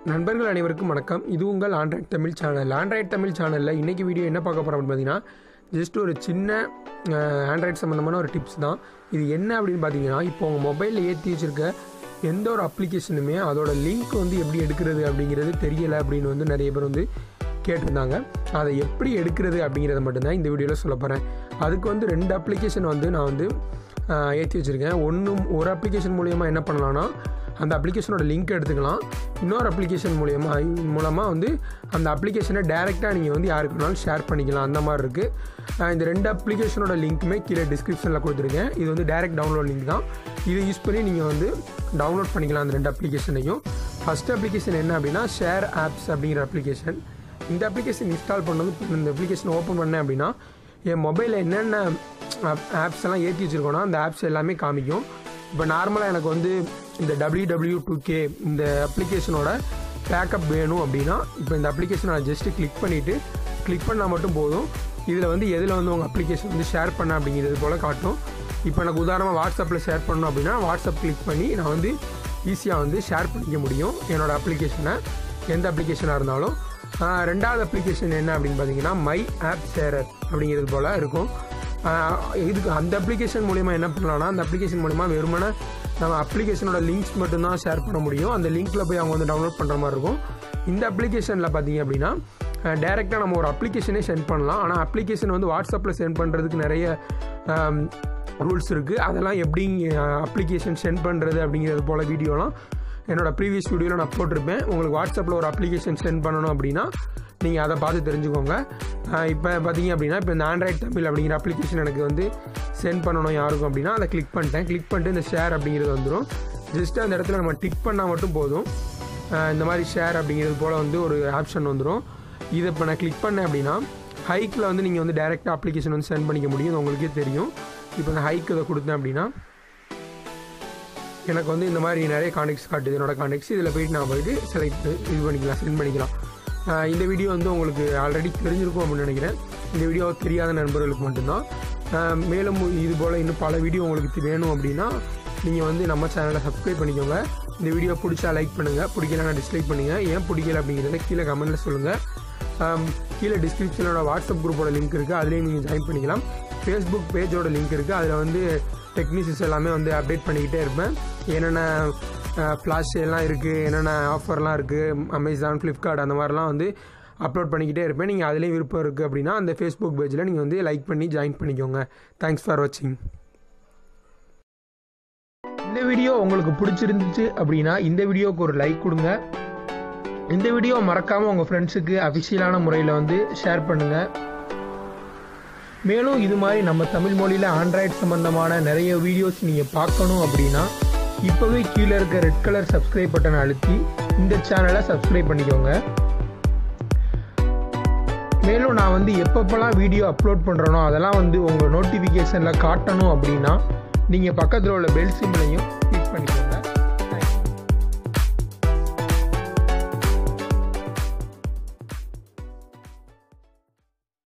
நண்பர்கள் அனைவருக்கும் வணக்கம் இது உங்கள் Android Tamil channel Android Tamil சேனலில் இன்றைக்கி வீடியோ என்ன பார்க்க போகிறோம் அப்படின்னு பார்த்தீங்கன்னா ஜஸ்ட் ஒரு சின்ன ஆண்ட்ராய்ட் சம்மந்தமான ஒரு டிப்ஸ் தான் இது என்ன அப்படின்னு பார்த்தீங்கன்னா இப்போ உங்கள் மொபைலில் ஏற்றி வச்சுருக்க எந்த ஒரு அப்ளிகேஷனுமே அதோட லிங்க் வந்து எப்படி எடுக்கிறது அப்படிங்கிறது தெரியலை அப்படின்னு வந்து நிறைய பேர் வந்து கேட்டிருந்தாங்க அதை எப்படி எடுக்கிறது அப்படிங்கிறத மட்டும்தான் இந்த வீடியோவில் சொல்ல போகிறேன் அதுக்கு வந்து ரெண்டு அப்ளிகேஷன் வந்து நான் வந்து ஏற்றி வச்சுருக்கேன் ஒன்று ஒரு அப்ளிகேஷன் மூலயமா என்ன பண்ணலான்னா அந்த அப்ளிகேஷனோட லிங்க் எடுத்துக்கலாம் இன்னொரு அப்ளிகேஷன் மூலயமா மூலமாக வந்து அந்த அப்ளிகேஷனை டேரெக்டாக நீங்கள் வந்து யாருக்கு வேணாலும் ஷேர் பண்ணிக்கலாம் அந்த மாதிரி இருக்குது இந்த ரெண்டு அப்ளிகேஷனோட லிங்க்குமே கீழே டிஸ்கிரிப்ஷனில் கொடுத்துருக்கேன் இது வந்து டேரெக்ட் டவுன்லோட் லிங்க் தான் இதை யூஸ் பண்ணி நீங்கள் வந்து டவுன்லோட் பண்ணிக்கலாம் அந்த ரெண்டு அப்ளிகேஷனையும் ஃபஸ்ட் அப்ளிகேஷன் என்ன அப்படின்னா ஷேர் ஆப்ஸ் அப்படிங்கிற அப்ளிகேஷன் இந்த அப்ளிகேஷன் இன்ஸ்டால் பண்ணது இந்த அப்ளிகேஷன் ஓப்பன் பண்ணேன் அப்படின்னா என் மொபைலில் என்னென்ன ஆப்ஸ் எல்லாம் ஏற்றி வச்சுருக்கோன்னா அந்த ஆப்ஸ் எல்லாமே காமிக்கும் இப்போ நார்மலாக எனக்கு வந்து இந்த டபிள்யூ டபிள்யூ டூ கே இந்த அப்ளிகேஷனோட பேக்கப் வேணும் அப்படின்னா இப்போ இந்த அப்ளிகேஷனை நான் ஜஸ்ட்டு கிளிக் பண்ணிவிட்டு கிளிக் பண்ணால் மட்டும் போதும் இதில் வந்து எதில் வந்து உங்கள் அப்ளிகேஷன் வந்து ஷேர் பண்ண அப்படிங்கிறது போல் காட்டும் இப்போ எனக்கு உதாரணமாக வாட்ஸ்அப்பில் ஷேர் பண்ணணும் அப்படின்னா வாட்ஸ்அப் கிளிக் பண்ணி நான் வந்து ஈஸியாக வந்து ஷேர் பண்ணிக்க முடியும் என்னோடய அப்ளிகேஷனை எந்த அப்ளிகேஷனாக இருந்தாலும் ரெண்டாவது அப்ளிகேஷன் என்ன அப்படின்னு பார்த்தீங்கன்னா மை ஆப் ஷேரர் அப்படிங்கிறது போல் இருக்கும் இதுக்கு அந்த அப்ளிகேஷன் மூலிமா என்ன பண்ணலாம்னா அந்த அப்ளிகேஷன் மூலிமா வெறுமனே நம்ம அப்ளிகேஷனோட லிங்க்ஸ் மட்டும்தான் ஷேர் பண்ண முடியும் அந்த லிங்க்கில் போய் அவங்க வந்து டவுன்லோட் பண்ணுற மாதிரி இருக்கும் இந்த அப்ளிகேஷனில் பார்த்தீங்க அப்படின்னா டேரெக்டாக நம்ம ஒரு அப்ளிகேஷனே சென்ட் பண்ணலாம் ஆனால் அப்ளிகேஷன் வந்து வாட்ஸ்அப்பில் சென்ட் பண்ணுறதுக்கு நிறைய ரூல்ஸ் இருக்குது அதெல்லாம் எப்படி அப்ளிகேஷன் சென்ட் பண்ணுறது அப்படிங்கிறது போல் வீடியோலாம் என்னோடய ப்ரீவியஸ் வீடியோவில் நான் போட்டிருப்பேன் உங்களுக்கு வாட்ஸ்அப்பில் ஒரு அப்ளிகேஷன் சென்ட் பண்ணணும் அப்படின்னா நீங்கள் அதை பார்த்து தெரிஞ்சுக்கோங்க இப்போ பார்த்தீங்க அப்படின்னா இப்போ இந்த ஆண்ட்ராய்ட் தமிழ் அப்படிங்கிற அப்ளிகேஷன் எனக்கு வந்து சென்ட் பண்ணணும் யாருக்கும் அப்படின்னா அதை கிளிக் பண்ணிட்டேன் கிளிக் பண்ணிட்டு இந்த ஷேர் அப்படிங்கிறது வந்துடும் ஜஸ்ட்டு அந்த இடத்துல நம்ம டிக் பண்ணால் மட்டும் போதும் இந்த மாதிரி ஷேர் அப்படிங்கிறது போல் வந்து ஒரு ஆப்ஷன் வந்துடும் இதை இப்போ நான் கிளிக் பண்ணேன் அப்படின்னா ஹைக்கில் வந்து நீங்கள் வந்து டேரெக்டாக அப்ளிகேஷன் வந்து சென்ட் பண்ணிக்க முடியும் உங்களுக்கே தெரியும் இப்போ இந்த ஹைக் இதை கொடுத்தேன் அப்படின்னா எனக்கு வந்து இந்த மாதிரி நிறைய கான்டெக்ட்ஸ் காட்டுது என்னோடய கான்டெக்ட்ஸ் இதில் போயிட்டு நான் போயிட்டு செலக்ட் இது பண்ணிக்கலாம் சென்ட் பண்ணிக்கலாம் இந்த வீடியோ வந்து உங்களுக்கு ஆல்ரெடி தெரிஞ்சிருக்கும் அப்படின்னு நினைக்கிறேன் இந்த வீடியோ தெரியாத நண்பர்களுக்கு மட்டும்தான் மேலும் இது போல் இன்னும் பல வீடியோ உங்களுக்கு வேணும் அப்படின்னா நீங்கள் வந்து நம்ம சேனலை சப்ஸ்கிரைப் பண்ணிக்கோங்க இந்த வீடியோ பிடிச்சா லைக் பண்ணுங்கள் பிடிக்கலன்னா டிஸ்லைக் பண்ணுங்கள் ஏன் பிடிக்கல அப்படிங்கிறத கீழே கமெண்ட்டில் சொல்லுங்கள் கீழே டிஸ்கிரிப்ஷனோட வாட்ஸ்அப் குரூப்போட லிங்க் இருக்குது அதுலேயும் நீங்கள் ஜாயின் பண்ணிக்கலாம் ஃபேஸ்புக் பேஜோட லிங்க் இருக்குது அதில் வந்து டெக்னிக்ஸ் எல்லாமே வந்து அப்டேட் பண்ணிக்கிட்டே இருப்பேன் என்னென்ன ஃப்ளாஷ் எல்லாம் இருக்குது என்னென்ன ஆஃபர்லாம் இருக்குது அமேசான் ஃப்ளிப்கார்ட் அந்த மாதிரிலாம் வந்து அப்லோட் பண்ணிக்கிட்டே இருப்பேன் நீங்கள் அதுலேயும் விருப்பம் இருக்குது அப்படின்னா அந்த ஃபேஸ்புக் பேஜில் நீங்கள் வந்து லைக் பண்ணி ஜாயின் பண்ணிக்கோங்க தேங்க்ஸ் ஃபார் வாட்சிங் இந்த வீடியோ உங்களுக்கு பிடிச்சிருந்துச்சு அப்படின்னா இந்த வீடியோவுக்கு ஒரு லைக் கொடுங்க இந்த வீடியோ மறக்காமல் உங்கள் ஃப்ரெண்ட்ஸுக்கு அஃபிஷியலான முறையில் வந்து ஷேர் பண்ணுங்கள் மேலும் இது மாதிரி நம்ம தமிழ் மொழியில் ஆண்ட்ராய்டு சம்மந்தமான நிறைய வீடியோஸ் நீங்கள் பார்க்கணும் அப்படின்னா இப்போவே கீழே இருக்க ரெட் கலர் சப்ஸ்கிரைப் பட்டனை அழுத்தி இந்த சேனலை சப்ஸ்கிரைப் பண்ணிக்கோங்க மேலும் நான் வந்து எப்பப்பெல்லாம் வீடியோ அப்லோட் பண்ணுறனோ அதெல்லாம் வந்து உங்கள் நோட்டிஃபிகேஷனில் காட்டணும் அப்படின்னா நீங்கள் பக்கத்தில் உள்ள பெல் சிம்பிளையும் கிளிக் பண்ணிக்கோங்க